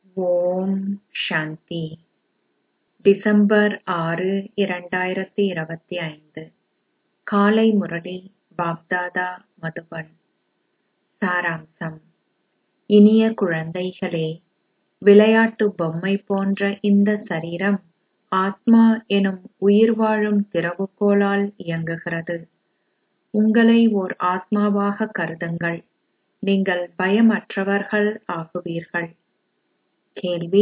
ஓம் சாந்தி December ஆறு இரண்டாயிரத்தி இருபத்தி ஐந்து காலை முரளி பாப்தாதா மதுபன் சாராம்சம் இனிய குழந்தைகளே விளையாட்டு பொம்மை போன்ற இந்த சரீரம் ஆத்மா எனும் உயிர் வாழும் திறவுகோலால் இயங்குகிறது உங்களை ஓர் ஆத்மாவாக கருதுங்கள் நீங்கள் பயமற்றவர்கள் ஆகுவீர்கள் கேள்வி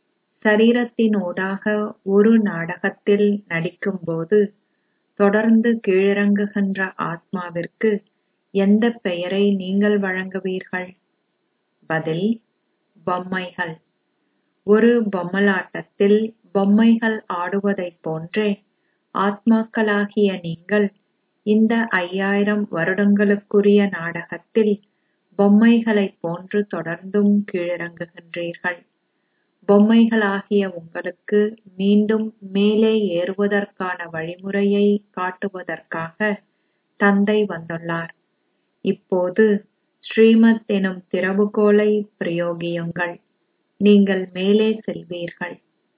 சரீரத்தினூடாக ஒரு நாடகத்தில் நடிக்கும்போது தொடர்ந்து கீழிறங்குகின்ற ஆத்மாவிற்கு எந்த பெயரை நீங்கள் வழங்குவீர்கள் பதில் பொம்மைகள் ஒரு பொம்மலாட்டத்தில் பொம்மைகள் ஆடுவதைப் போன்றே ஆத்மாக்களாகிய நீங்கள் இந்த ஐயாயிரம் வருடங்களுக்குரிய நாடகத்தில் பொம்மைகளைப் போன்று தொடர்ந்தும் கீழிறங்குகின்றீர்கள் பொம்மைகளாகிய உங்களுக்கு மீண்டும் மேலே ஏறுவதற்கான வழிமுறையை காட்டுவதற்காக தந்தை வந்துள்ளார் இப்போது ஸ்ரீமத் எனும் திறவுகோலை பிரயோகியுங்கள் நீங்கள் மேலே செல்வீர்கள்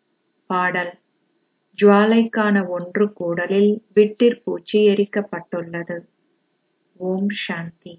பாடல் ஜுவாலைக்கான ஒன்று கூடலில் விட்டிற்பூச்சி எரிக்கப்பட்டுள்ளது ஓம் சாந்தி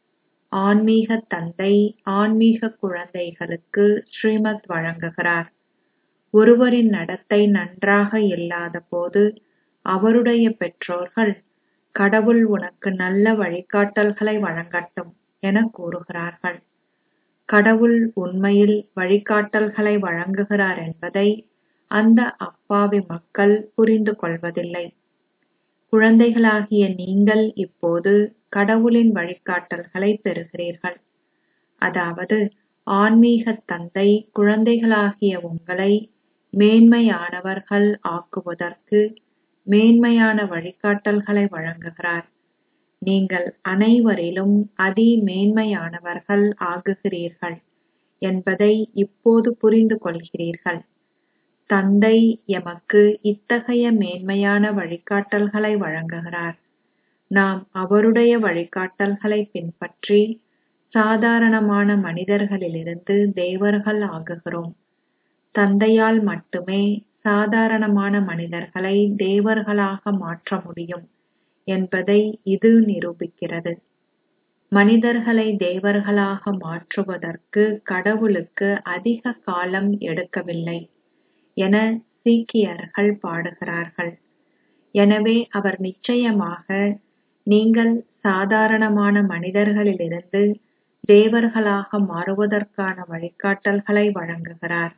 ஆன்மீக தந்தை ஆன்மீக குழந்தைகளுக்கு ஸ்ரீமத் வழங்குகிறார் ஒருவரின் நடத்தை நன்றாக இல்லாத போது அவருடைய பெற்றோர்கள் கடவுள் உனக்கு நல்ல வழிகாட்டல்களை வழங்கட்டும் என கூறுகிறார்கள் கடவுள் உண்மையில் வழிகாட்டல்களை வழங்குகிறார் என்பதை அந்த அப்பாவி மக்கள் புரிந்து கொள்வதில்லை குழந்தைகளாகிய நீங்கள் இப்போது கடவுளின் வழிகாட்டல்களை பெறுகிறீர்கள் அதாவது ஆன்மீக தந்தை குழந்தைகளாகிய உங்களை மேன்மையானவர்கள் ஆக்குவதற்கு மேன்மையான வழிகாட்டல்களை வழங்குகிறார் நீங்கள் அனைவரிலும் அதி மேன்மையானவர்கள் ஆகுகிறீர்கள் என்பதை இப்போது புரிந்து கொள்கிறீர்கள் தந்தை எமக்கு இத்தகைய மேன்மையான வழிகாட்டல்களை வழங்குகிறார் நாம் அவருடைய வழிகாட்டல்களை பின்பற்றி சாதாரணமான மனிதர்களிலிருந்து தேவர்கள் ஆகுகிறோம் தந்தையால் மட்டுமே சாதாரணமான மனிதர்களை தேவர்களாக மாற்ற முடியும் என்பதை இது நிரூபிக்கிறது மனிதர்களை தேவர்களாக மாற்றுவதற்கு கடவுளுக்கு அதிக காலம் எடுக்கவில்லை என சீக்கியர்கள் பாடுகிறார்கள் எனவே அவர் நிச்சயமாக நீங்கள் சாதாரணமான மனிதர்களிலிருந்து தேவர்களாக மாறுவதற்கான வழிகாட்டல்களை வழங்குகிறார்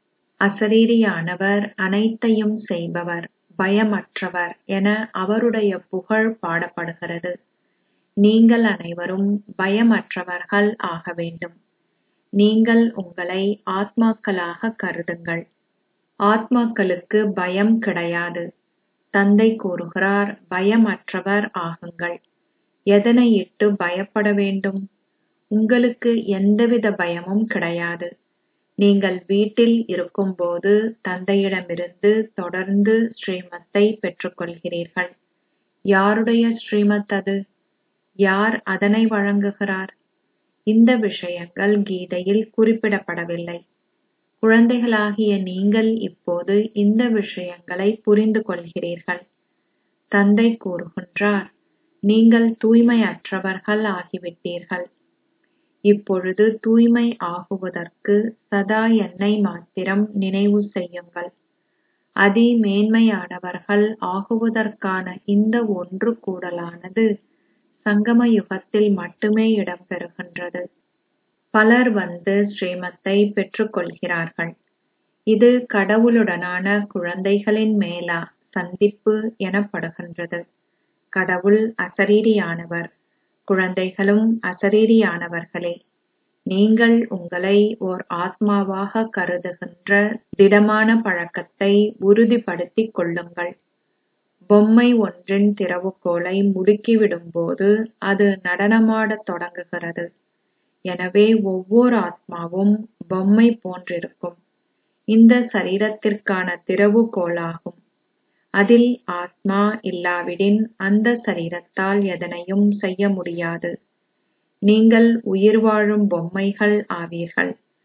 அசரீரியானவர் அனைத்தையும் செய்பவர் பயமற்றவர் என அவருடைய புகழ் பாடப்படுகிறது நீங்கள் அனைவரும் பயமற்றவர்கள் ஆக வேண்டும் நீங்கள் உங்களை ஆத்மாக்களாக கருதுங்கள் ஆத்மாக்களுக்கு பயம் கிடையாது தந்தை கூறுகிறார் பயமற்றவர் ஆகுங்கள் எதனை இட்டு பயப்பட வேண்டும் உங்களுக்கு எந்தவித பயமும் கிடையாது நீங்கள் வீட்டில் இருக்கும்போது தந்தையிடமிருந்து தொடர்ந்து ஸ்ரீமத்தை பெற்றுக்கொள்கிறீர்கள் யாருடைய ஸ்ரீமத் அது யார் அதனை வழங்குகிறார் இந்த விஷயங்கள் கீதையில் குறிப்பிடப்படவில்லை குழந்தைகளாகிய நீங்கள் இப்போது இந்த விஷயங்களை புரிந்து கொள்கிறீர்கள் தந்தை கூறுகின்றார் நீங்கள் தூய்மையற்றவர்கள் ஆகிவிட்டீர்கள் இப்பொழுது தூய்மை ஆகுவதற்கு சதா என்னை மாத்திரம் நினைவு செய்யுங்கள் அதி மேன்மையானவர்கள் ஆகுவதற்கான இந்த ஒன்று கூடலானது சங்கம யுகத்தில் மட்டுமே இடம்பெறுகின்றது பலர் வந்து ஸ்ரீமத்தை பெற்றுக்கொள்கிறார்கள் இது கடவுளுடனான குழந்தைகளின் மேலா சந்திப்பு எனப்படுகின்றது கடவுள் அசரீரியானவர் குழந்தைகளும் அசரீரியானவர்களே நீங்கள் உங்களை ஓர் ஆத்மாவாக கருதுகின்ற திடமான பழக்கத்தை உறுதிப்படுத்திக் கொள்ளுங்கள் பொம்மை ஒன்றின் திறவுகோலை முடுக்கிவிடும்போது அது நடனமாடத் தொடங்குகிறது எனவே ஒவ்வொரு ஆத்மாவும் பொம்மை போன்றிருக்கும் இந்த சரீரத்திற்கான திறவுகோலாகும் அதில் ஆத்மா இல்லாவிடின் அந்த சரீரத்தால் எதனையும் செய்ய முடியாது நீங்கள் உயிர் வாழும் பொம்மைகள் ஆவீர்கள்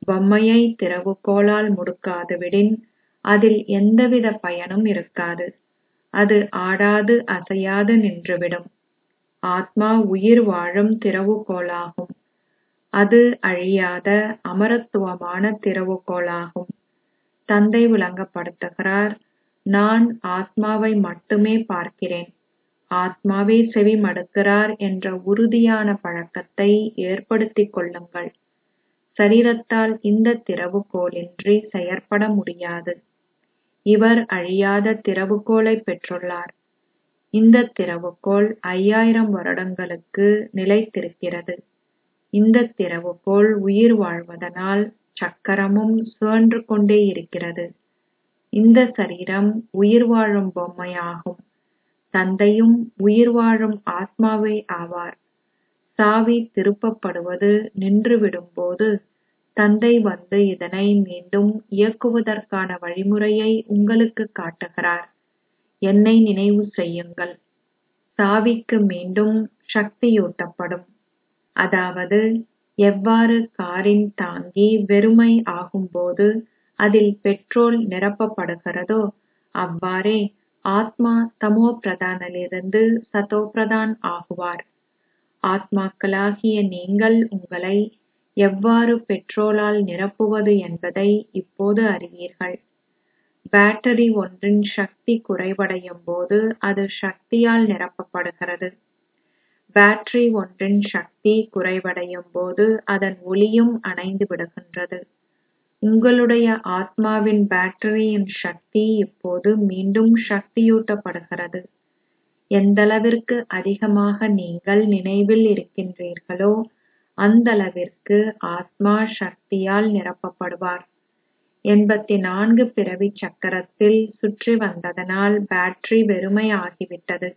பொம்மையை திறவுகோலால் முடுக்காதுவிடின் அதில் எந்தவித பயனும் இருக்காது அது ஆடாது அசையாது நின்றுவிடும் ஆத்மா உயிர் வாழும் திறவுகோலாகும் அது அழியாத அமரத்துவமான திறவுகோலாகும் தந்தை விளங்கப்படுத்துகிறார் நான் ஆத்மாவை மட்டுமே பார்க்கிறேன் ஆத்மாவே செவி மடுக்கிறார் என்ற உறுதியான பழக்கத்தை ஏற்படுத்திக் கொள்ளுங்கள் சரீரத்தால் இந்த திறவுகோலின்றி செயற்பட முடியாது இவர் அழியாத திறவுகோலை பெற்றுள்ளார் இந்த திறவுகோல் ஐயாயிரம் வருடங்களுக்கு நிலைத்திருக்கிறது இந்த திறவுகோல் உயிர் வாழ்வதனால் சக்கரமும் சுழன்று கொண்டே இருக்கிறது இந்த சரீரம் உயிர் வாழும் பொம்மையாகும் தந்தையும் உயிர் வாழும் ஆத்மாவே ஆவார் சாவி திருப்பப்படுவது நின்றுவிடும்போது தந்தை வந்து இதனை மீண்டும் இயக்குவதற்கான வழிமுறையை உங்களுக்கு காட்டுகிறார் என்னை நினைவு செய்யுங்கள் சாவிக்கு மீண்டும் சக்தியூட்டப்படும் அதாவது எவ்வாறு காரின் தாங்கி வெறுமை ஆகும்போது அதில் பெட்ரோல் நிரப்பப்படுகிறதோ அவ்வாறே ஆத்மா தமோ பிரதானிலிருந்து சதோ பிரதான் ஆகுவார் ஆத்மாக்களாகிய நீங்கள் உங்களை எவ்வாறு பெட்ரோலால் நிரப்புவது என்பதை இப்போது அறிவீர்கள் பேட்டரி ஒன்றின் சக்தி குறைவடையும் போது அது சக்தியால் நிரப்பப்படுகிறது பேட்டரி ஒன்றின் சக்தி குறைவடையும் போது அதன் ஒளியும் அணைந்து விடுகின்றது உங்களுடைய ஆத்மாவின் பேட்டரியின் சக்தி இப்போது மீண்டும் சக்தியூட்டப்படுகிறது எந்தளவிற்கு அதிகமாக நீங்கள் நினைவில் இருக்கின்றீர்களோ அந்தளவிற்கு ஆத்மா சக்தியால் நிரப்பப்படுவார் எண்பத்தி நான்கு பிறவி சக்கரத்தில் சுற்றி வந்ததனால் பேட்டரி வெறுமை ஆகிவிட்டது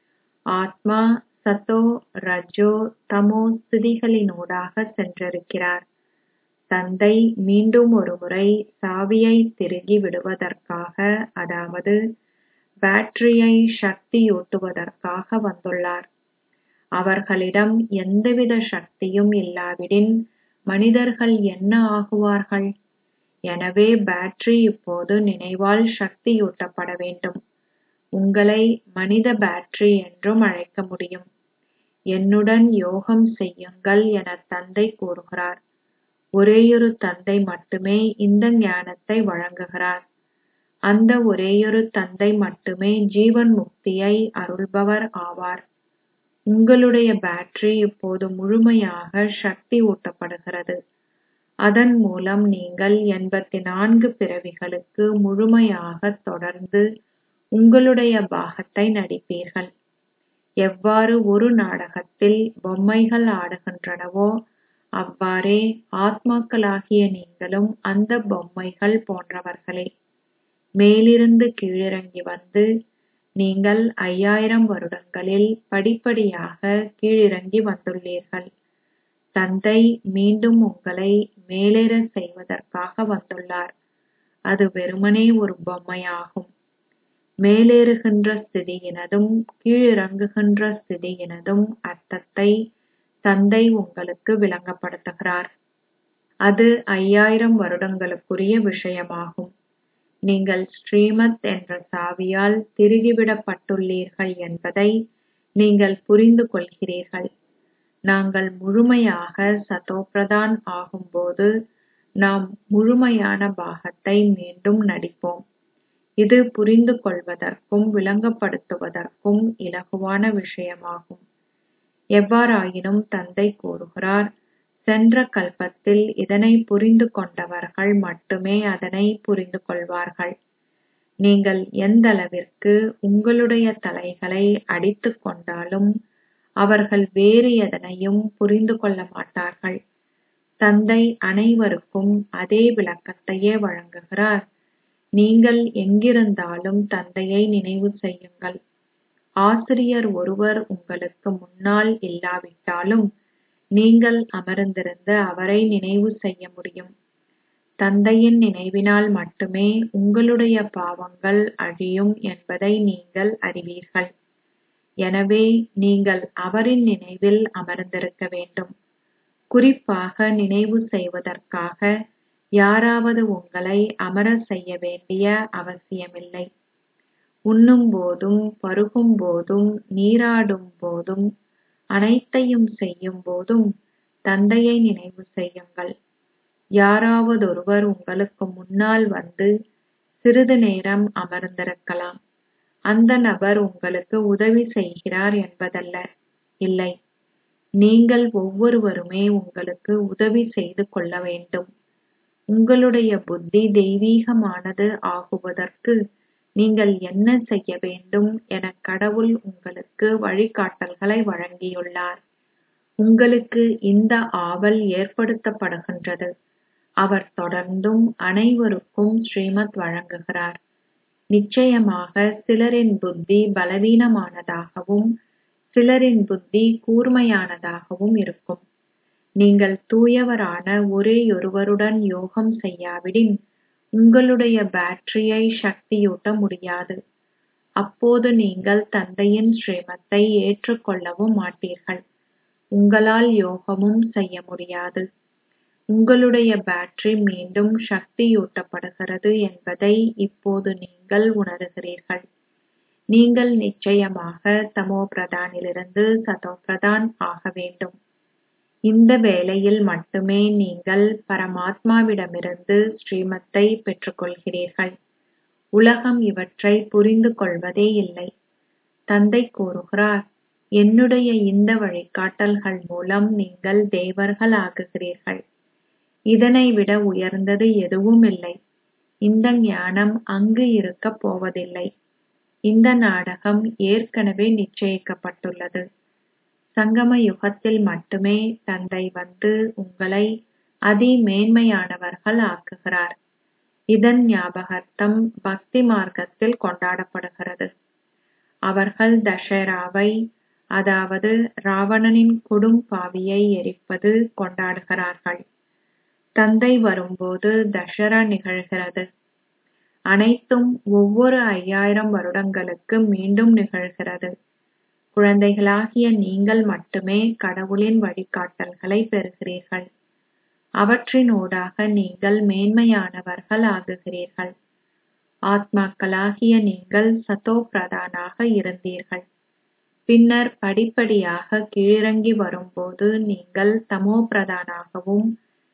ஆத்மா சத்தோ ரஜோ தமோ ஸ்திதிகளினூடாக சென்றிருக்கிறார் தந்தை மீண்டும் ஒருமுறை சாவியை திருகி விடுவதற்காக அதாவது பேட்டரியை சக்தியூட்டுவதற்காக வந்துள்ளார் அவர்களிடம் எந்தவித சக்தியும் இல்லாவிடின் மனிதர்கள் என்ன ஆகுவார்கள் எனவே பேட்டரி இப்போது நினைவால் சக்தியூட்டப்பட வேண்டும் உங்களை மனித பேட்டரி என்றும் அழைக்க முடியும் என்னுடன் யோகம் செய்யுங்கள் என தந்தை கூறுகிறார் ஒரேயொரு தந்தை மட்டுமே இந்த ஞானத்தை வழங்குகிறார் அந்த ஒரேயொரு தந்தை மட்டுமே ஜீவன் முக்தியை அருள்பவர் ஆவார் உங்களுடைய பேட்டரி இப்போது முழுமையாக சக்தி ஊட்டப்படுகிறது அதன் மூலம் நீங்கள் எண்பத்தி நான்கு பிறவிகளுக்கு முழுமையாக தொடர்ந்து உங்களுடைய பாகத்தை நடிப்பீர்கள் எவ்வாறு ஒரு நாடகத்தில் பொம்மைகள் ஆடுகின்றனவோ அவ்வாறே ஆத்மாக்களாகிய நீங்களும் அந்த பொம்மைகள் போன்றவர்களே மேலிருந்து கீழிறங்கி வந்து நீங்கள் ஐயாயிரம் வருடங்களில் படிப்படியாக கீழிறங்கி வந்துள்ளீர்கள் தந்தை மீண்டும் உங்களை மேலேற செய்வதற்காக வந்துள்ளார் அது வெறுமனே ஒரு பொம்மையாகும் மேலேறுகின்ற ஸ்திதியினதும் கீழிறங்குகின்ற ஸ்திதியினதும் அர்த்தத்தை தந்தை உங்களுக்கு விளங்கப்படுத்துகிறார் அது ஐயாயிரம் வருடங்களுக்குரிய விஷயமாகும் நீங்கள் ஸ்ரீமத் என்ற சாவியால் திருகிவிடப்பட்டுள்ளீர்கள் என்பதை நீங்கள் புரிந்து கொள்கிறீர்கள் நாங்கள் முழுமையாக சதோபிரதான் ஆகும்போது நாம் முழுமையான பாகத்தை மீண்டும் நடிப்போம் இது புரிந்து கொள்வதற்கும் விளங்கப்படுத்துவதற்கும் இலகுவான விஷயமாகும் எவ்வாறாயினும் தந்தை கூறுகிறார் சென்ற கல்பத்தில் இதனை புரிந்து கொண்டவர்கள் மட்டுமே அதனை புரிந்து கொள்வார்கள் நீங்கள் எந்தளவிற்கு உங்களுடைய தலைகளை அடித்துக் கொண்டாலும் அவர்கள் வேறு எதனையும் புரிந்து கொள்ள மாட்டார்கள் தந்தை அனைவருக்கும் அதே விளக்கத்தையே வழங்குகிறார் நீங்கள் எங்கிருந்தாலும் தந்தையை நினைவு செய்யுங்கள் ஆசிரியர் ஒருவர் உங்களுக்கு முன்னால் இல்லாவிட்டாலும் நீங்கள் அமர்ந்திருந்து அவரை நினைவு செய்ய முடியும் தந்தையின் நினைவினால் மட்டுமே உங்களுடைய பாவங்கள் அழியும் என்பதை நீங்கள் அறிவீர்கள் எனவே நீங்கள் அவரின் நினைவில் அமர்ந்திருக்க வேண்டும் குறிப்பாக நினைவு செய்வதற்காக யாராவது உங்களை அமரச் செய்ய வேண்டிய அவசியமில்லை உண்ணும் போதும் பருகும் போதும் நீராடும் போதும் அனைத்தையும் செய்யும் போதும் தந்தையை நினைவு செய்யுங்கள் யாராவதொருவர் உங்களுக்கு முன்னால் வந்து சிறிது நேரம் அமர்ந்திருக்கலாம் அந்த நபர் உங்களுக்கு உதவி செய்கிறார் என்பதல்ல இல்லை நீங்கள் ஒவ்வொருவருமே உங்களுக்கு உதவி செய்து கொள்ள வேண்டும் உங்களுடைய புத்தி தெய்வீகமானது ஆகுவதற்கு நீங்கள் என்ன செய்ய வேண்டும் என கடவுள் உங்களுக்கு வழிகாட்டல்களை வழங்கியுள்ளார் உங்களுக்கு இந்த ஆவல் ஏற்படுத்தப்படுகின்றது அவர் தொடர்ந்தும் அனைவருக்கும் ஸ்ரீமத் வழங்குகிறார் நிச்சயமாக சிலரின் புத்தி பலவீனமானதாகவும் சிலரின் புத்தி கூர்மையானதாகவும் இருக்கும் நீங்கள் தூயவரான ஒரேயொருவருடன் யோகம் செய்யாவிடின் உங்களுடைய பேட்டரியை சக்தியூட்ட முடியாது அப்போது நீங்கள் தந்தையின் ஸ்ரீமத்தை ஏற்றுக்கொள்ளவும் மாட்டீர்கள் உங்களால் யோகமும் செய்ய முடியாது உங்களுடைய பேட்டரி மீண்டும் சக்தியூட்டப்படுகிறது என்பதை இப்போது நீங்கள் உணருகிறீர்கள் நீங்கள் நிச்சயமாக தமோ பிரதானிலிருந்து சதோ பிரதான் ஆக வேண்டும் இந்த வேளையில் மட்டுமே நீங்கள் பரமாத்மாவிடமிருந்து ஸ்ரீமத்தை பெற்றுக்கொள்கிறீர்கள் உலகம் இவற்றை புரிந்து கொள்வதே இல்லை தந்தை கூறுகிறார் என்னுடைய இந்த வழிகாட்டல்கள் மூலம் நீங்கள் தேவர்கள் ஆகுகிறீர்கள் இதனை விட உயர்ந்தது எதுவும் இல்லை இந்த ஞானம் அங்கு இருக்கப் போவதில்லை இந்த நாடகம் ஏற்கனவே நிச்சயிக்கப்பட்டுள்ளது சங்கம யுகத்தில் மட்டுமே தந்தை வந்து உங்களை அதி மேன்மையானவர்கள் ஆக்குகிறார் இதன் ஞாபகார்த்தம் பக்தி மார்க்கத்தில் கொண்டாடப்படுகிறது அவர்கள் தஷராவை அதாவது ராவணனின் கொடும் பாவியை எரிப்பது கொண்டாடுகிறார்கள் தந்தை வரும்போது தஷரா நிகழ்கிறது அனைத்தும் ஒவ்வொரு ஐயாயிரம் வருடங்களுக்கு மீண்டும் நிகழ்கிறது குழந்தைகளாகிய நீங்கள் மட்டுமே கடவுளின் வழிகாட்டல்களை பெறுகிறீர்கள் அவற்றினூடாக நீங்கள் மேன்மையானவர்கள் ஆகுகிறீர்கள் ஆத்மாக்களாகிய நீங்கள் சதோ பிரதானாக இருந்தீர்கள் பின்னர் படிப்படியாக கீழிறங்கி வரும்போது நீங்கள் தமோ பிரதானாகவும்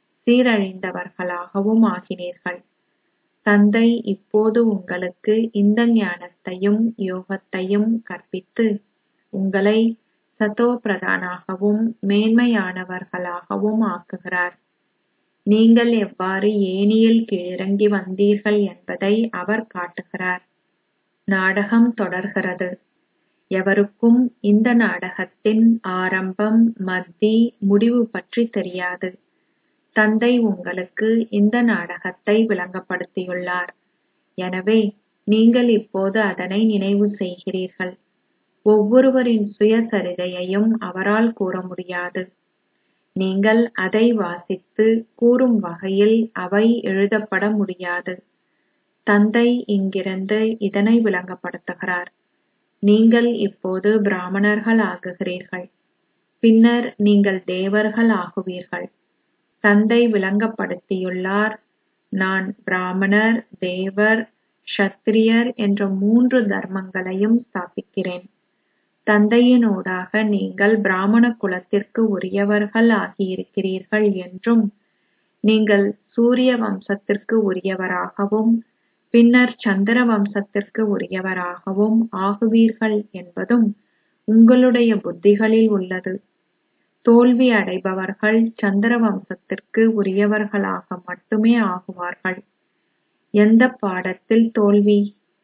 சீரழிந்தவர்களாகவும் ஆகினீர்கள் தந்தை இப்போது உங்களுக்கு இந்த ஞானத்தையும் யோகத்தையும் கற்பித்து உங்களை சதோ பிரதானாகவும் மேன்மையானவர்களாகவும் ஆக்குகிறார் நீங்கள் எவ்வாறு ஏணியில் கீழிறங்கி வந்தீர்கள் என்பதை அவர் காட்டுகிறார் நாடகம் தொடர்கிறது எவருக்கும் இந்த நாடகத்தின் ஆரம்பம் மத்தி முடிவு பற்றி தெரியாது தந்தை உங்களுக்கு இந்த நாடகத்தை விளங்கப்படுத்தியுள்ளார் எனவே நீங்கள் இப்போது அதனை நினைவு செய்கிறீர்கள் ஒவ்வொருவரின் சுயசரிதையையும் அவரால் கூற முடியாது நீங்கள் அதை வாசித்து கூறும் வகையில் அவை எழுதப்பட முடியாது தந்தை இங்கிருந்து இதனை விளங்கப்படுத்துகிறார் நீங்கள் இப்போது பிராமணர்கள் ஆகுகிறீர்கள் பின்னர் நீங்கள் தேவர்கள் ஆகுவீர்கள் தந்தை விளங்கப்படுத்தியுள்ளார் நான் பிராமணர் தேவர் க்ஷத்திரியர் என்ற மூன்று தர்மங்களையும் ஸ்தாபிக்கிறேன் தந்தையினூடாக நீங்கள் பிராமண குலத்திற்கு உரியவர்கள் ஆகியிருக்கிறீர்கள் என்றும் நீங்கள் சூரிய வம்சத்திற்கு உரியவராகவும் பின்னர் சந்திர வம்சத்திற்கு உரியவராகவும் ஆகுவீர்கள் என்பதும் உங்களுடைய புத்திகளில் உள்ளது தோல்வி அடைபவர்கள் சந்திர வம்சத்திற்கு உரியவர்களாக மட்டுமே ஆகுவார்கள் எந்த பாடத்தில் தோல்வி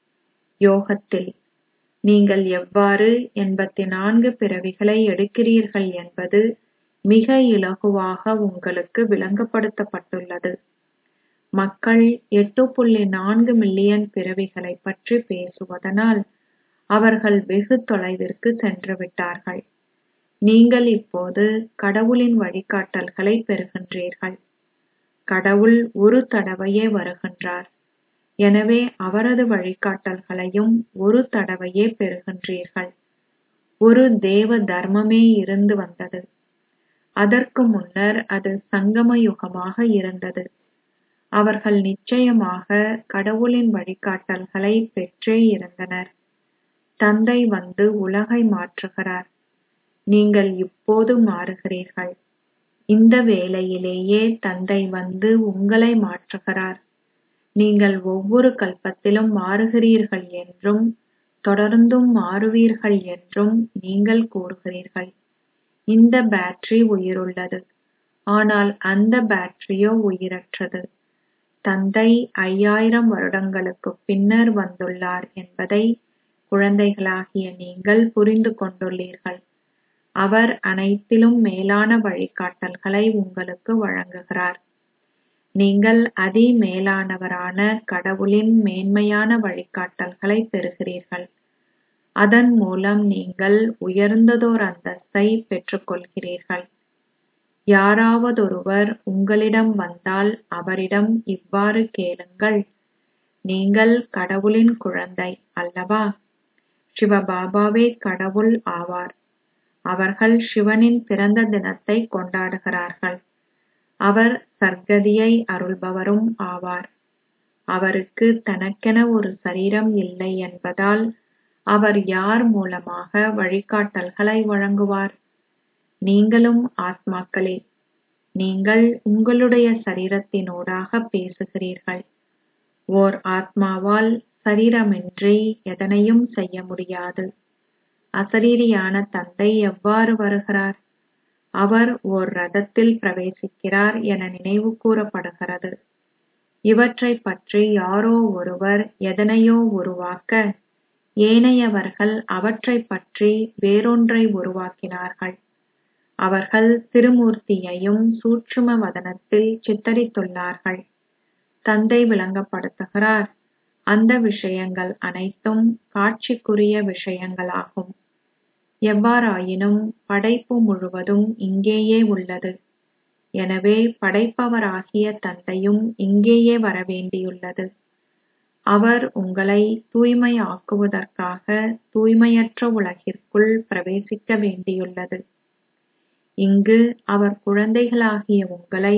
யோகத்தில் நீங்கள் எவ்வாறு எண்பத்தி நான்கு பிறவிகளை எடுக்கிறீர்கள் என்பது மிக இலகுவாக உங்களுக்கு விளங்கப்படுத்தப்பட்டுள்ளது மக்கள் எட்டு புள்ளி நான்கு மில்லியன் பிறவிகளை பற்றி பேசுவதனால் அவர்கள் வெகு தொலைவிற்கு சென்று விட்டார்கள் நீங்கள் இப்போது கடவுளின் வழிகாட்டல்களை பெறுகின்றீர்கள் கடவுள் ஒரு தடவையே வருகின்றார் எனவே அவரது வழிகாட்டல்களையும் ஒரு தடவையே பெறுகின்றீர்கள் ஒரு தேவ தர்மமே இருந்து வந்தது அதற்கு முன்னர் அது சங்கம யுகமாக இருந்தது அவர்கள் நிச்சயமாக கடவுளின் வழிகாட்டல்களை பெற்றே இருந்தனர் தந்தை வந்து உலகை மாற்றுகிறார் நீங்கள் இப்போது மாறுகிறீர்கள் இந்த வேளையிலேயே தந்தை வந்து உங்களை மாற்றுகிறார் நீங்கள் ஒவ்வொரு கல்பத்திலும் மாறுகிறீர்கள் என்றும் தொடர்ந்தும் மாறுவீர்கள் என்றும் நீங்கள் கூறுகிறீர்கள் இந்த பேட்டரி உயிருள்ளது ஆனால் அந்த பேட்டரியோ உயிரற்றது தந்தை ஐயாயிரம் வருடங்களுக்குப் பின்னர் வந்துள்ளார் என்பதை குழந்தைகளாகிய நீங்கள் புரிந்து கொண்டுள்ளீர்கள் அவர் அனைத்திலும் மேலான வழிகாட்டல்களை உங்களுக்கு வழங்குகிறார் நீங்கள் அதி மேலானவரான கடவுளின் மேன்மையான வழிகாட்டல்களை பெறுகிறீர்கள் அதன் மூலம் நீங்கள் உயர்ந்ததோர் அந்தஸ்தை பெற்றுக்கொள்கிறீர்கள் யாராவதொருவர் உங்களிடம் வந்தால் அவரிடம் இவ்வாறு கேளுங்கள் நீங்கள் கடவுளின் குழந்தை அல்லவா சிவபாபாவே கடவுள் ஆவார் அவர்கள் சிவனின் பிறந்த தினத்தை கொண்டாடுகிறார்கள் அவர் சர்க்கதியை அருள்பவரும் ஆவார் அவருக்கு தனக்கென ஒரு சரீரம் இல்லை என்பதால் அவர் யார் மூலமாக வழிகாட்டல்களை வழங்குவார் நீங்களும் ஆத்மாக்களே நீங்கள் உங்களுடைய சரீரத்தினூடாக பேசுகிறீர்கள் ஓர் ஆத்மாவால் சரீரமின்றி எதனையும் செய்ய முடியாது அசரீரியான தந்தை எவ்வாறு வருகிறார் அவர் ஓர் ரதத்தில் பிரவேசிக்கிறார் என நினைவு கூறப்படுகிறது இவற்றைப் பற்றி யாரோ ஒருவர் எதனையோ உருவாக்க ஏனையவர்கள் அவற்றைப் பற்றி வேறொன்றை உருவாக்கினார்கள் அவர்கள் திருமூர்த்தியையும் சூட்சும வதனத்தில் சித்தரித்துள்ளார்கள் தந்தை விளங்கப்படுத்துகிறார் அந்த விஷயங்கள் அனைத்தும் காட்சிக்குரிய விஷயங்களாகும் எவ்வாறாயினும் படைப்பு முழுவதும் இங்கேயே உள்ளது எனவே படைப்பவராகிய தந்தையும் இங்கேயே வரவேண்டியுள்ளது அவர் உங்களை தூய்மையாக்குவதற்காக தூய்மையற்ற உலகிற்குள் பிரவேசிக்க வேண்டியுள்ளது இங்கு அவர் குழந்தைகளாகிய உங்களை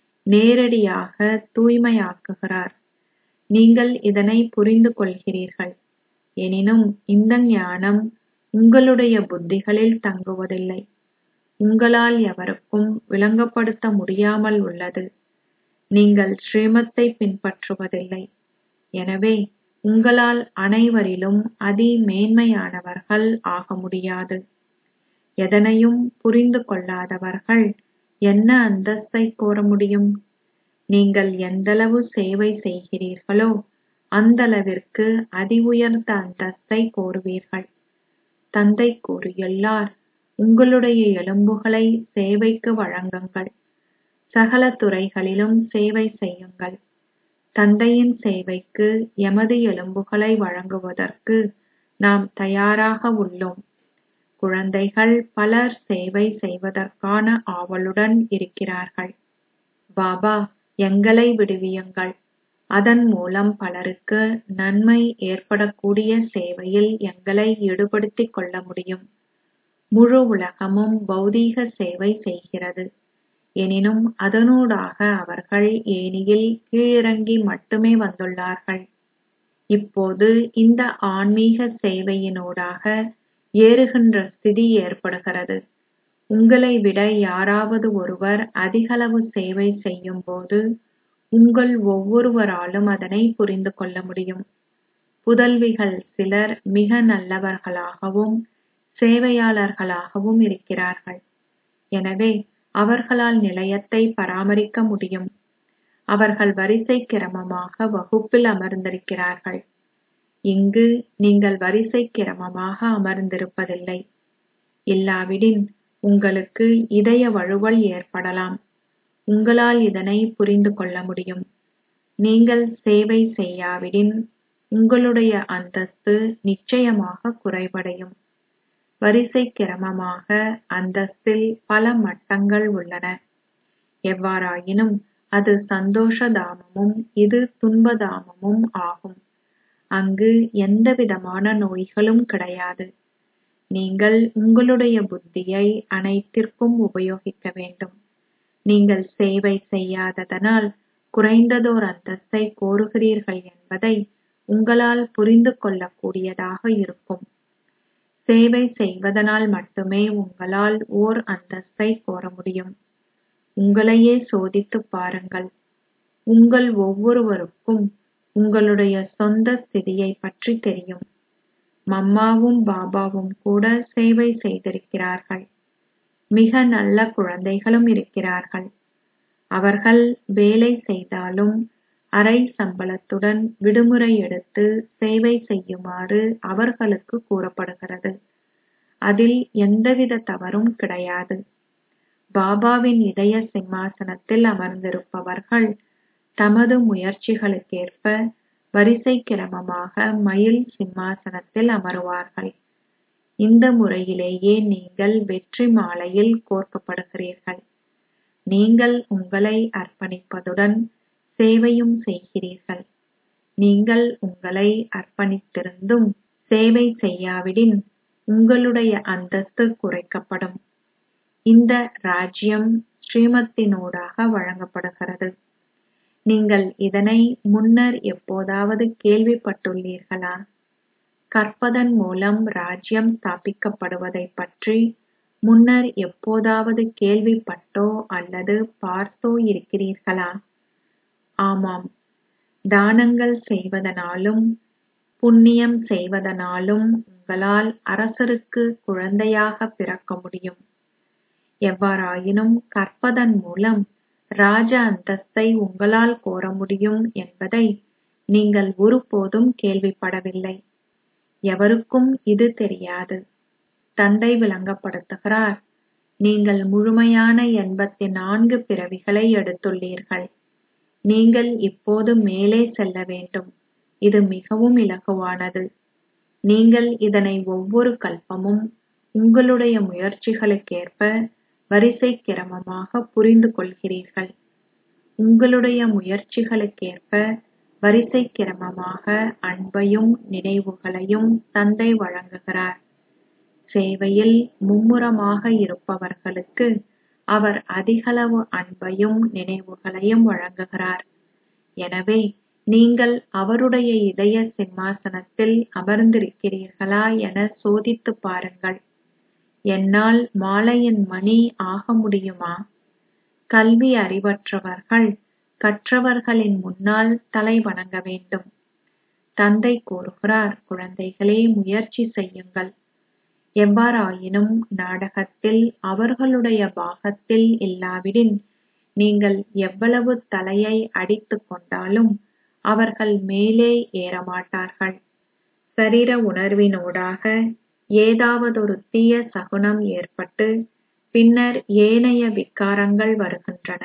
நேரடியாக தூய்மையாக்குகிறார் நீங்கள் இதனை புரிந்து கொள்கிறீர்கள் எனினும் இந்த ஞானம் உங்களுடைய புத்திகளில் தங்குவதில்லை உங்களால் எவருக்கும் விளங்கப்படுத்த முடியாமல் உள்ளது நீங்கள் ஸ்ரீமத்தை பின்பற்றுவதில்லை எனவே உங்களால் அனைவரிலும் அதி மேன்மையானவர்கள் ஆக முடியாது எதனையும் புரிந்து கொள்ளாதவர்கள் என்ன அந்தஸ்தை கோர முடியும் நீங்கள் எந்தளவு சேவை செய்கிறீர்களோ அந்தளவிற்கு அதி உயர்ந்த அந்தஸ்தை கோருவீர்கள் தந்தை கூறியுள்ளார் உங்களுடைய எலும்புகளை சேவைக்கு வழங்குங்கள் சகல துறைகளிலும் சேவை செய்யுங்கள் தந்தையின் சேவைக்கு எமது எலும்புகளை வழங்குவதற்கு நாம் தயாராக உள்ளோம் குழந்தைகள் பலர் சேவை செய்வதற்கான ஆவலுடன் இருக்கிறார்கள் பாபா எங்களை விடுவியுங்கள் அதன் மூலம் பலருக்கு நன்மை ஏற்படக்கூடிய சேவையில் எங்களை ஈடுபடுத்திக் கொள்ள முடியும் முழு உலகமும் பௌதீக சேவை செய்கிறது எனினும் அதனூடாக அவர்கள் ஏணியில் கீழிறங்கி மட்டுமே வந்துள்ளார்கள் இப்போது இந்த ஆன்மீக சேவையினூடாக ஏறுகின்ற ஸ்திதி ஏற்படுகிறது உங்களை விட யாராவது ஒருவர் அதிகளவு சேவை செய்யும்போது உங்கள் ஒவ்வொருவராலும் அதனை புரிந்து கொள்ள முடியும் புதல்விகள் சிலர் மிக நல்லவர்களாகவும் சேவையாளர்களாகவும் இருக்கிறார்கள் எனவே அவர்களால் நிலையத்தை பராமரிக்க முடியும் அவர்கள் வரிசை கிரமமாக வகுப்பில் அமர்ந்திருக்கிறார்கள் இங்கு நீங்கள் வரிசை கிரமமாக அமர்ந்திருப்பதில்லை இல்லாவிடின் உங்களுக்கு இதய வழுவல் ஏற்படலாம் உங்களால் இதனை புரிந்து கொள்ள முடியும் நீங்கள் சேவை செய்யாவிடின் உங்களுடைய அந்தஸ்து நிச்சயமாக குறைவடையும் வரிசை கிரமமாக அந்தஸ்தில் பல மட்டங்கள் உள்ளன எவ்வாறாயினும் அது சந்தோஷ தாமமும் இது துன்ப தாமமும் ஆகும் அங்கு எந்தவிதமான நோய்களும் கிடையாது நீங்கள் உங்களுடைய புத்தியை அனைத்திற்கும் உபயோகிக்க வேண்டும் நீங்கள் சேவை செய்யாததனால் குறைந்ததோர் அந்தஸ்தை கோருகிறீர்கள் என்பதை உங்களால் புரிந்து கொள்ளக்கூடியதாக இருக்கும் சேவை செய்வதனால் மட்டுமே உங்களால் ஓர் அந்தஸ்தை கோர முடியும் உங்களையே சோதித்துப் பாருங்கள் உங்கள் ஒவ்வொருவருக்கும் உங்களுடைய சொந்த ஸ்திதியை பற்றி தெரியும் மம்மாவும் பாபாவும் கூட சேவை செய்திருக்கிறார்கள் மிக நல்ல குழந்தைகளும் இருக்கிறார்கள் அவர்கள் வேலை செய்தாலும் அரை சம்பளத்துடன் விடுமுறை எடுத்து சேவை செய்யுமாறு அவர்களுக்கு கூறப்படுகிறது அதில் எந்தவித தவறும் கிடையாது பாபாவின் இதய சிம்மாசனத்தில் அமர்ந்திருப்பவர்கள் தமது முயற்சிகளுக்கேற்ப வரிசை கிரமமாக மயில் சிம்மாசனத்தில் அமருவார்கள் இந்த முறையிலேயே நீங்கள் வெற்றி மாலையில் கோர்க்கப்படுகிறீர்கள் நீங்கள் உங்களை அர்ப்பணிப்பதுடன் சேவையும் செய்கிறீர்கள் நீங்கள் உங்களை அர்ப்பணித்திருந்தும் சேவை செய்யாவிடின் உங்களுடைய அந்தஸ்து குறைக்கப்படும் இந்த ராஜ்யம் ஸ்ரீமத்தினூடாக வழங்கப்படுகிறது நீங்கள் இதனை முன்னர் எப்போதாவது கேள்விப்பட்டுள்ளீர்களா கற்பதன் மூலம் ராஜ்யம் ஸ்தாபிக்கப்படுவதைப் பற்றி முன்னர் எப்போதாவது கேள்விப்பட்டோ அல்லது பார்த்தோ இருக்கிறீர்களா ஆமாம் தானங்கள் செய்வதனாலும் புண்ணியம் செய்வதனாலும் உங்களால் அரசருக்கு குழந்தையாக பிறக்க முடியும் எவ்வாறாயினும் கற்பதன் மூலம் ராஜ அந்தஸ்தை உங்களால் கோர முடியும் என்பதை நீங்கள் ஒருபோதும் கேள்விப்படவில்லை எவருக்கும் இது தெரியாது தந்தை விளங்கப்படுத்துகிறார் நீங்கள் முழுமையான எண்பத்தி நான்கு பிறவிகளை எடுத்துள்ளீர்கள் நீங்கள் இப்போது மேலே செல்ல வேண்டும் இது மிகவும் இலகுவானது நீங்கள் இதனை ஒவ்வொரு கல்பமும் உங்களுடைய முயற்சிகளுக்கேற்ப வரிசை கிரமமாக புரிந்து கொள்கிறீர்கள் உங்களுடைய முயற்சிகளுக்கேற்ப வரிசை கிரமமாக அன்பையும் நினைவுகளையும் தந்தை வழங்குகிறார் சேவையில் மும்முரமாக இருப்பவர்களுக்கு அவர் அதிகளவு அன்பையும் நினைவுகளையும் வழங்குகிறார் எனவே நீங்கள் அவருடைய இதய சிம்மாசனத்தில் அமர்ந்திருக்கிறீர்களா என சோதித்துப் பாருங்கள் என்னால் மாலையின் மணி ஆக முடியுமா கல்வி அறிவற்றவர்கள் கற்றவர்களின் முன்னால் தலை வணங்க வேண்டும் தந்தை கூறுகிறார் குழந்தைகளே முயற்சி செய்யுங்கள் எவ்வாறாயினும் நாடகத்தில் அவர்களுடைய பாகத்தில் இல்லாவிடின் நீங்கள் எவ்வளவு தலையை அடித்துக் கொண்டாலும் அவர்கள் மேலே ஏறமாட்டார்கள் சரீர உணர்வினூடாக ஏதாவதொரு தீய சகுனம் ஏற்பட்டு பின்னர் ஏனைய விக்காரங்கள் வருகின்றன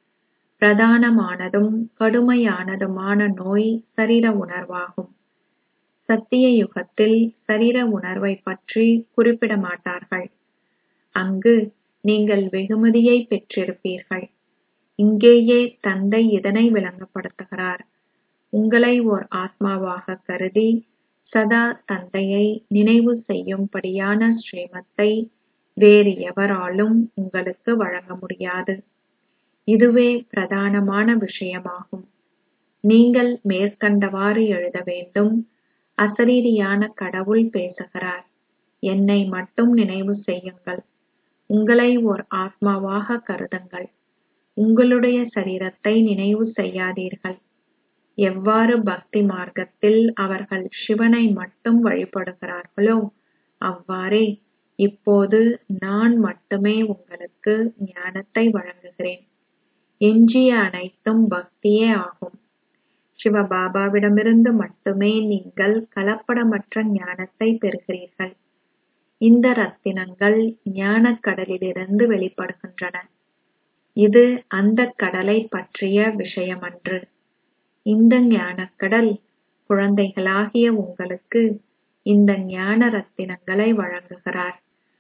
பிரதானமானதும் கடுமையானதுமான நோய் சரீர உணர்வாகும் சத்திய யுகத்தில் சரீர உணர்வை பற்றி குறிப்பிட மாட்டார்கள் அங்கு நீங்கள் வெகுமதியை பெற்றிருப்பீர்கள் இங்கேயே தந்தை இதனை விளங்கப்படுத்துகிறார் உங்களை ஓர் ஆத்மாவாக கருதி சதா தந்தையை நினைவு செய்யும்படியான ஸ்ரீமத்தை வேறு எவராலும் உங்களுக்கு வழங்க முடியாது இதுவே பிரதானமான விஷயமாகும் நீங்கள் மேற்கண்டவாறு எழுத வேண்டும் அசரீரியான கடவுள் பேசுகிறார் என்னை மட்டும் நினைவு செய்யுங்கள் உங்களை ஓர் ஆத்மாவாக கருதுங்கள் உங்களுடைய சரீரத்தை நினைவு செய்யாதீர்கள் எவ்வாறு பக்தி மார்க்கத்தில் அவர்கள் சிவனை மட்டும் வழிபடுகிறார்களோ அவ்வாறே இப்போது நான் மட்டுமே உங்களுக்கு ஞானத்தை வழங்குகிறேன் எஞ்சிய அனைத்தும் பக்தியே ஆகும் சிவபாபாவிடமிருந்து மட்டுமே நீங்கள் கலப்படமற்ற ஞானத்தை பெறுகிறீர்கள் இந்த ரத்தினங்கள் ஞானக் கடலிலிருந்து வெளிப்படுகின்றன இது அந்த கடலை பற்றிய விஷயமன்று இந்த ஞானக்கடல் குழந்தைகளாகிய உங்களுக்கு இந்த ஞான ரத்தினங்களை வழங்குகிறார்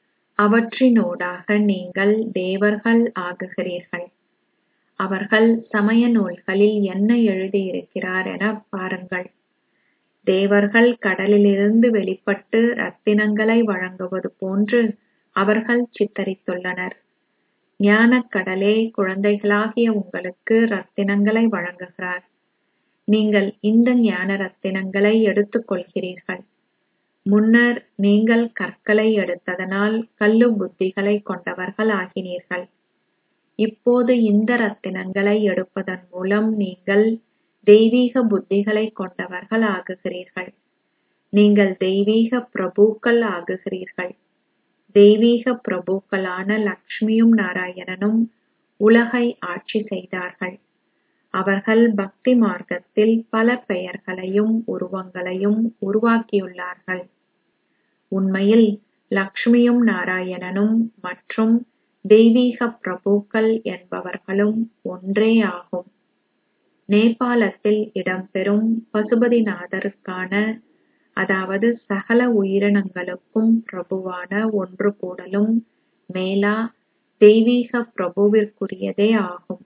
அவற்றினூடாக நீங்கள் தேவர்கள் ஆகுகிறீர்கள் அவர்கள் சமய நூல்களில் என்ன எழுதியிருக்கிறார் என பாருங்கள் தேவர்கள் கடலிலிருந்து வெளிப்பட்டு ரத்தினங்களை வழங்குவது போன்று அவர்கள் சித்தரித்துள்ளனர் ஞானக்கடலே குழந்தைகளாகிய உங்களுக்கு ரத்தினங்களை வழங்குகிறார் நீங்கள் இந்த ஞான ரத்தினங்களை எடுத்துக் கொள்கிறீர்கள் முன்னர் நீங்கள் கற்களை எடுத்ததனால் கல்லு புத்திகளை கொண்டவர்கள் ஆகினீர்கள் இப்போது இந்த ரத்தினங்களை எடுப்பதன் மூலம் நீங்கள் தெய்வீக புத்திகளை கொண்டவர்கள் ஆகுகிறீர்கள் நீங்கள் தெய்வீக பிரபுக்கள் ஆகுகிறீர்கள் தெய்வீக பிரபுக்களான லக்ஷ்மியும் நாராயணனும் உலகை ஆட்சி செய்தார்கள் அவர்கள் பக்தி மார்க்கத்தில் பல பெயர்களையும் உருவங்களையும் உருவாக்கியுள்ளார்கள் உண்மையில் லக்ஷ்மியும் நாராயணனும் மற்றும் தெய்வீக பிரபுக்கள் என்பவர்களும் ஒன்றே ஆகும் நேபாளத்தில் இடம்பெறும் பசுபதிநாதருக்கான அதாவது சகல உயிரினங்களுக்கும் பிரபுவான ஒன்று கூடலும் மேலா தெய்வீக பிரபுவிற்குரியதே ஆகும்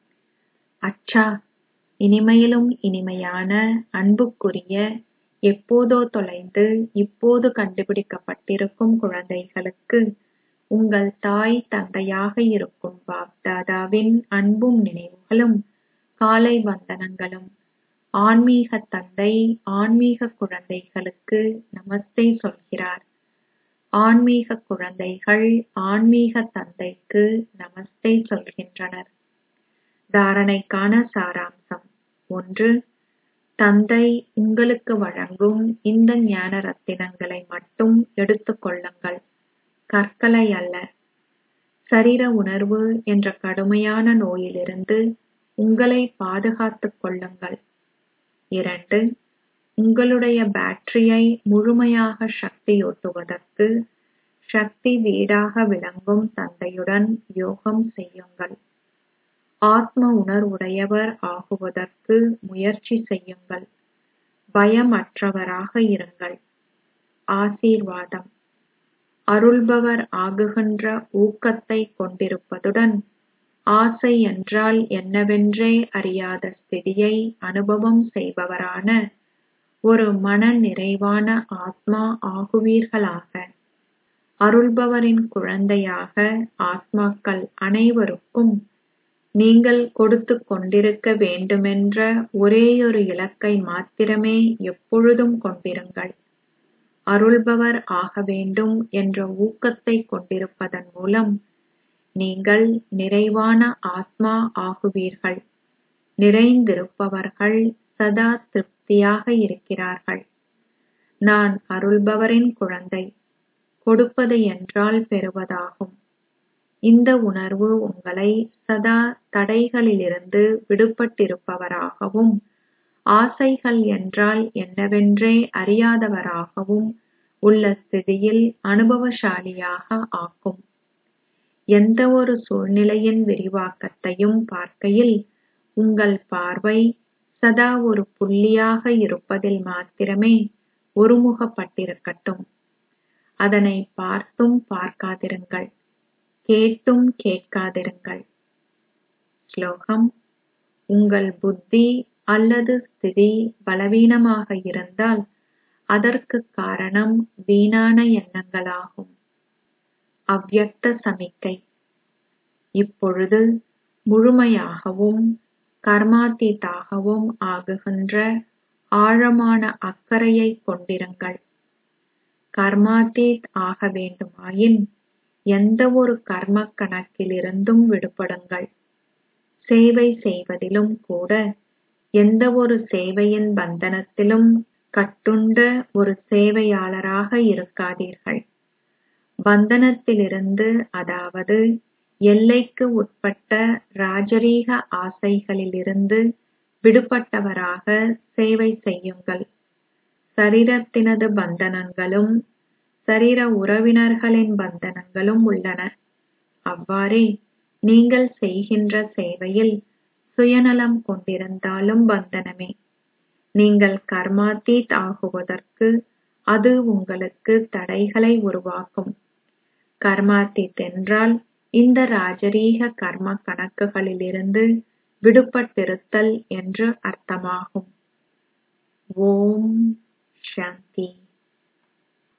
அச்சா இனிமையிலும் இனிமையான அன்புக்குரிய எப்போதோ தொலைந்து இப்போது கண்டுபிடிக்கப்பட்டிருக்கும் குழந்தைகளுக்கு உங்கள் தாய் தந்தையாக இருக்கும் பாப்தாதாவின் அன்பும் நினைவுகளும் காலை வந்தனங்களும் ஆன்மீக தந்தை ஆன்மீக குழந்தைகளுக்கு நமஸ்தே சொல்கிறார் ஆன்மீக குழந்தைகள் ஆன்மீக தந்தைக்கு நமஸ்தே சொல்கின்றனர் தாரணைக்கான சாராம்சம் ஒன்று தந்தை உங்களுக்கு வழங்கும் இந்த ஞான ரத்தினங்களை மட்டும் எடுத்துக் கொள்ளுங்கள் கற்களை அல்ல சரீர உணர்வு என்ற கடுமையான நோயிலிருந்து உங்களை பாதுகாத்துக் கொள்ளுங்கள் இரண்டு உங்களுடைய பேட்டரியை முழுமையாக சக்தியூட்டுவதற்கு சக்தி வீடாக விளங்கும் தந்தையுடன் யோகம் செய்யுங்கள் ஆத்ம உணர்வுடையவர் ஆகுவதற்கு முயற்சி செய்யுங்கள் பயமற்றவராக இருங்கள் ஆசீர்வாதம் அருள்பவர் ஆகுகின்ற ஊக்கத்தை கொண்டிருப்பதுடன் ஆசை என்றால் என்னவென்றே அறியாத ஸ்திதியை அனுபவம் செய்பவரான ஒரு மன நிறைவான ஆத்மா ஆகுவீர்களாக அருள்பவரின் குழந்தையாக ஆத்மாக்கள் அனைவருக்கும் நீங்கள் கொடுத்துக் கொண்டிருக்க வேண்டுமென்ற ஒரேயொரு இலக்கை மாத்திரமே எப்பொழுதும் கொண்டிருங்கள் அருள்பவர் ஆக வேண்டும் என்ற ஊக்கத்தை கொண்டிருப்பதன் மூலம் நீங்கள் நிறைவான ஆத்மா ஆகுவீர்கள் நிறைந்திருப்பவர்கள் சதா திருப்தியாக இருக்கிறார்கள் நான் அருள்பவரின் குழந்தை கொடுப்பது என்றால் பெறுவதாகும் இந்த உணர்வு உங்களை சதா தடைகளிலிருந்து விடுபட்டிருப்பவராகவும் ஆசைகள் என்றால் என்னவென்றே அறியாதவராகவும் உள்ள ஸ்திதியில் அனுபவசாலியாக ஆக்கும் எந்த ஒரு சூழ்நிலையின் விரிவாக்கத்தையும் பார்க்கையில் உங்கள் பார்வை சதா ஒரு புள்ளியாக இருப்பதில் மாத்திரமே ஒருமுகப்பட்டிருக்கட்டும் அதனை பார்த்தும் பார்க்காதிருங்கள் கேட்டும் கேட்காதிருங்கள் ஸ்லோகம் உங்கள் புத்தி அல்லது ஸ்திதி பலவீனமாக இருந்தால் அதற்கு காரணம் வீணான எண்ணங்களாகும் அவ்யக்த சமிக்கை இப்பொழுது முழுமையாகவும் கர்மாத்தீத்தாகவும் ஆகுகின்ற ஆழமான அக்கறையை கொண்டிருங்கள் கர்மாத்தீத் ஆக வேண்டுமாயின் எந்த ஒரு கர்ம கணக்கிலிருந்தும் விடுபடுங்கள் சேவை செய்வதிலும் கூட எந்த ஒரு சேவையின் பந்தனத்திலும் கட்டுண்ட ஒரு சேவையாளராக இருக்காதீர்கள் பந்தனத்திலிருந்து அதாவது எல்லைக்கு உட்பட்ட ராஜரீக ஆசைகளிலிருந்து விடுபட்டவராக சேவை செய்யுங்கள் சரீரத்தினது பந்தனங்களும் சரீர உறவினர்களின் பந்தனங்களும் உள்ளன அவ்வாறே நீங்கள் செய்கின்ற சேவையில் சுயநலம் கொண்டிருந்தாலும் பந்தனமே நீங்கள் கர்மாத்தீத் ஆகுவதற்கு அது உங்களுக்கு தடைகளை உருவாக்கும் கர்மாத்தீத் என்றால் இந்த ராஜரீக கர்ம கணக்குகளிலிருந்து விடுபட்டிருத்தல் என்று அர்த்தமாகும் ஓம் சாந்தி